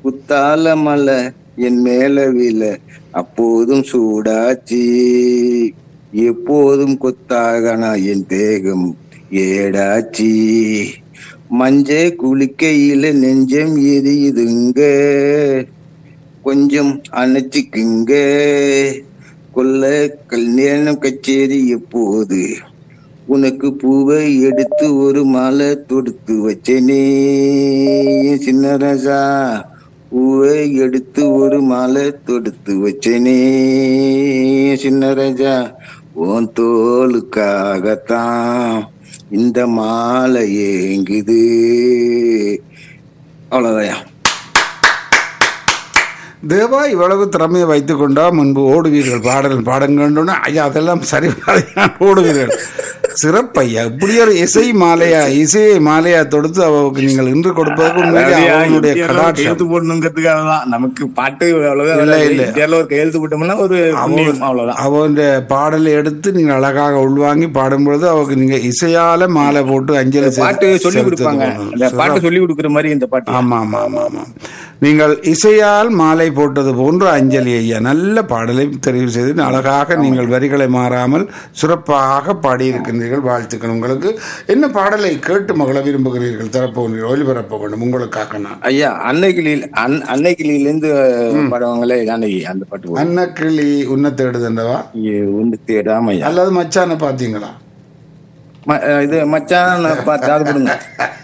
குத்தால மலை என் மேல விழ அப்போதும் சூடாச்சி எப்போதும் கொத்தாகனா என் தேகம் ஏடாச்சி மஞ்ச குளிக்கையில நெஞ்சம் எரியுதுங்க கொஞ்சம் அணைச்சிக்குங்க கொல்ல கல்யாணம் கச்சேரி எப்போது உனக்கு பூவை எடுத்து ஒரு மாலை தொடுத்து வச்சேனே சின்ன ராஜா பூவை எடுத்து ஒரு மாலை தொடுத்து வச்சேனே சின்ன ராஜா உன் தோலுக்காகத்தான் இந்த மாலை ஏங்குது அவ்வளவுதான் தேவா இவ்வளவு திறமையை வைத்துக் கொண்டா முன்பு ஓடுவீர்கள் பாடல் பாடங்கண்டோன்னா ஐயா அதெல்லாம் சரி வராது, ஓடுவீர்கள் சிறப்பையா இப்படி ஒரு இசை மாலையா இசையை மாலையா தொடுத்து அவருக்கு நீங்கள் இன்று கொடுப்பதற்கு உண்மையிலே அவனுடைய கடாட்சம் கையெழுத்து போடணுங்கிறதுக்காக தான் நமக்கு பாட்டு அவ்வளவுதான் இல்ல, வராது. இல்ல. இந்தியால ஒரு கையெழுத்து போட்டோம்னா ஒரு புண்ணியம் அவ்வளவுதான் அவனுடைய பாடலை எடுத்து நீங்கள் அழகாக உள்வாங்கி பாடும்பொழுது அவருக்கு நீங்க இசையால மாலை போட்டு அஞ்சலி செலுத்த- பாட்டு சொல்லி செலுத்தது கொடுப்பாங்க போகணும். இந்த பாட்டு சொல்லி கொடுக்குற மாதிரி இந்த பாட்டு ஆமா ஆமா ஆமா ஆமா நீங்கள் இசையால் மாலை போட்டது போன்ற அஞ்சலி ஐயா நல்ல பாடலை தெரிவு செய்து அழகாக நீங்கள் வரிகளை மாறாமல் சிறப்பாக பாடியிருக்கின்றீர்கள் வாழ்த்துக்கள் உங்களுக்கு என்ன பாடலை கேட்டு மகள விரும்புகிறீர்கள் தரப்போகிறீர்கள் ஒளிபரப்ப வேண்டும் உங்களுக்காக நான் ஐயா அன்னைக்கிளியில் அன் அன்னைக்கிளியில இருந்து பாடுவாங்களே அன்னைக்கு அந்த பாட்டு போடுங்க. அன்னக்கிளி உன்ன தேடுதண்டவா ஐயோ, ஒண்ணு தேடாம ஐயா அல்லது மச்சான பாத்தீங்களா ம- இது மச்சான் நான் பார்த்து அது கொடுங்க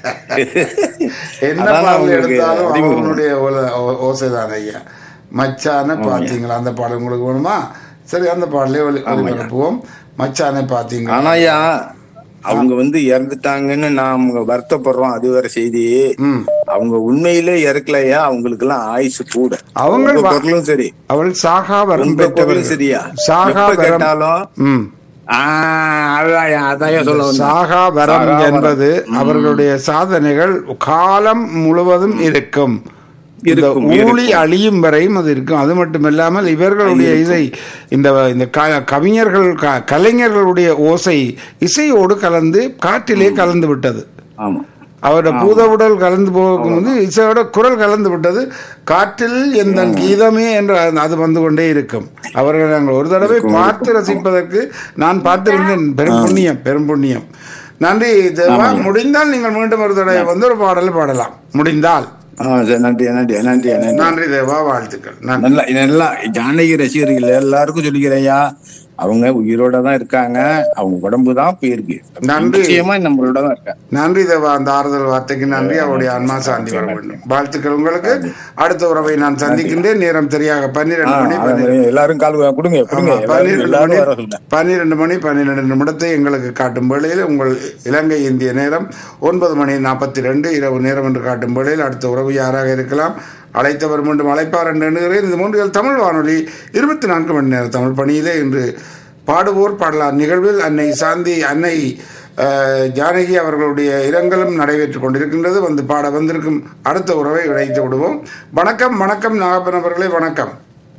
என்ன அதான் பாடல் உங்களுக்கு எடுத்தாலும் அறிமுகம். அவனுடைய ஓசைதான் ஐயா மச்சான பாத்தீங்களா அந்த பாடல் உங்களுக்கு வேணுமா சரி அந்த பாடலே ஒளி- ஒளிபரப்புவோம் மச்சானை பாத்தீங்களா ஆனா ஐயா அவங்க வந்து இறந்துட்டாங்கன்னு நாம வருத்தப்படுறோம் அது வேற செய்தி ம் அவங்க உண்மையிலே இறக்கலையா அவங்களுக்கு எல்லாம் ஆயுசு கூட அவங்க உங்க வா- குரலும் சரி அவள் சாகா வரம் உங்க குரலும் பெற்றவர்கள் சரியா சாகா எப்ப வரம் கேட்டாலும் ம் ஆஹ் அதான் அதான் சொல்ல வந்தேன். சாகா வரம் சாகா வரம். என்பது அவர்களுடைய சாதனைகள் காலம் முழுவதும் இருக்கும் இந்த இருக்கும், ஊழி அழியும் வரையும் அது இருக்கும் அது மட்டுமில்லாமல் இவர்களுடைய இசை இந்த இந்த க- கவிஞர்கள் க- கலைஞர்களுடைய ஓசை இசையோடு கலந்து காற்றிலே கலந்து விட்டது ஆமா அவரோட பூதவுடல் கலந்து போகும்போது இசையோட குரல் கலந்து விட்டது காற்றில் எந்த கீதமே என்ற அந்த- அது வந்து கொண்டே இருக்கும் அவர்கள் நாங்கள் ஒரு தடவை பார்த்து ரசிப்பதற்கு நான் பார்த்திருந்தேன் பெரும் புண்ணியம் பெரும் புண்ணியம் நன்றி தேவா முடிந்தால் நீங்கள் மீண்டும் ஒரு தடவை வந்து ஒரு பாடல் பாடலாம் முடிந்தால் ஆஹ் சரி, நன்றி நன்றி நன்றி நன்றி நன்றி தேவா வாழ்த்துக்கள் நன்றி நல்லா நல்லா ஜானகி ரசிகர்கள் எல்லாருக்கும் சொல்லிக்கிறேன்யா அவங்க உயிரோட தான் இருக்காங்க அவங்க உடம்பு தான் போயிருக்கு நன்றி. நிச்சயமா நம்மளோட தான் இருக்காங்க நன்றி தேவா அந்த ஆறுதல் வார்த்தைக்கு நன்றி அவருடைய ஆன்மா சாந்தி வர வேண்டும் வாழ்த்துக்கள் உங்களுக்கு அடுத்த உறவை நான் சந்திக்கின்றேன் நேரம் சரியாக பன்னிரண்டு மணி பன்னிரண்டு எல்லாரும் கால் கொடுங்க கொடுங்க ஆமா, எல்லாரும் பன்னிரண்டு எல்லாரும் மணி வர சொல்லுங்க பன்னிரண்டு மணி பன்னிரண்டு நிமிடத்தை எங்களுக்கு காட்டும் வேளையில் உங்கள் இலங்கை இந்திய நேரம் ஒன்பது மணி நாற்பத்தி ரெண்டு இரவு நேரம் என்று காட்டும் வேளையில் அடுத்த உறவு யாராக இருக்கலாம் அழைத்தவர் மீண்டும் அழைப்பார் என்று எண்ணுகிறேன் இந்த மூன்றில் தமிழ் வானொலி இருபத்தி நான்கு மணி நேர தமிழ் பணியிலே இன்று பாடுவோர் பாடலார் நிகழ்வில் அன்னை சாந்தி அன்னை அஹ், ஜானகி அவர்களுடைய இரங்கலும் நடைபெற்றுக் கொண்டிருக்கின்றது வந்து பாட வந்திருக்கும் அடுத்த உறவை இழைத்து விடுவோம் வணக்கம் வணக்கம் நாகப்பன் அவர்களே வணக்கம்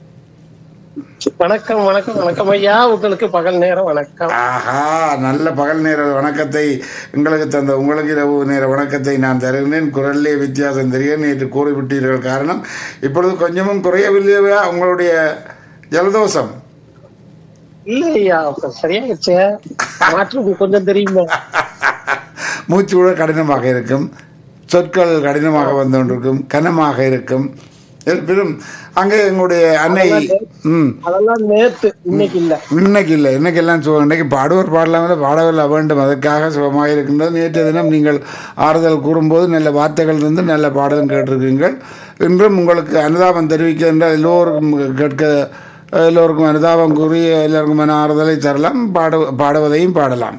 வணக்கம் வணக்கம் வணக்கம் ஐயா உங்களுக்கு பகல் நேரம் வணக்கம் ஆஹா நல்ல பகல் நேர வணக்கத்தை எங்களுக்கு தந்த உங்களுக்கு இரவு நேர வணக்கத்தை நான் தருகிறேன் குரல்லே வித்தியாசம் தெரியும் நேற்று கூறிவிட்டீர்கள் காரணம் இப்பொழுது கொஞ்சமும் குறையவில்லையா உங்களுடைய ஜலதோஷம் இல்ல ஐயா இப்ப சரியாயிடுச்சு மாற்றம் கொஞ்சம் தெரியுமா மூச்சு கூட கடினமாக இருக்கும் சொற்கள் கடினமாக வந்து கொண்டிருக்கும் கனமாக இருக்கும் இருப்பினும் அங்கே எங்களுடைய அன்னை ம் அதெல்லாம் நேத்து இன்னைக்கு இல்ல இன்னைக்கு இல்லை இன்னைக்கு எல்லாம் சுகம் இன்னைக்கு பாடுவோர் பாடலாமல் பாடவில்லை வேண்டும் அதற்காக சுகமாக இருக்கின்றது நேற்று தினம் நீங்கள் ஆறுதல் கூறும்போது நல்ல வார்த்தைகள் இருந்து நல்ல பாடலும் கேட்டிருக்கீங்கள் இன்றும் உங்களுக்கு அனுதாபம் தெரிவிக்க என்றால் எல்லோருக்கும் கேட்க எல்லோருக்கும் அனுதாபம் கூறி எல்லோருக்கும் மன ஆறுதலை தரலாம் பாடு பாடுவதையும் பாடலாம்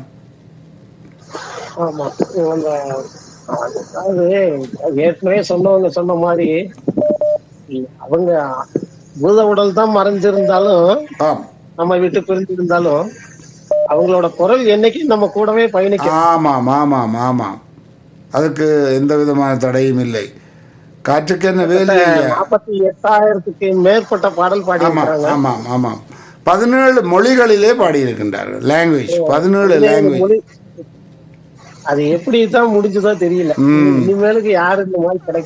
ஆமா அந்த அதாவது ஏற்கனவே சொன்னவங்க சொன்ன மாதிரி அவங்க பூத உடல் தான் மறைஞ்சிருந்தாலும் ஆம் நம்ம விட்டு பிரிஞ்சிருந்தாலும் அவங்களோட குரல் என்னைக்கு நம்ம கூடவே பயணிக்கும் ஆமாம் ஆமாம் ஆமாம் அதுக்கு எந்த விதமான தடையும் இல்லை காற்றுக்கு என்ன வேலை ஐயா நாற்பத்தி எட்டாயிரத்துக்கு மேற்பட்ட பாடல் பாடி ஆமாம் இருக்காங்க ஆமாம் ஆமாம் பதினேழு மொழிகளிலே பாடியிருக்கின்றார்கள் லாங்குவேஜ் பதினேழு லாங்குவேஜ் மொழி அது எப்படி தான் முடிஞ்சதோ தெரியல இனிமேலுக்கு யாரு இந்த மாதிரி கிடைக்க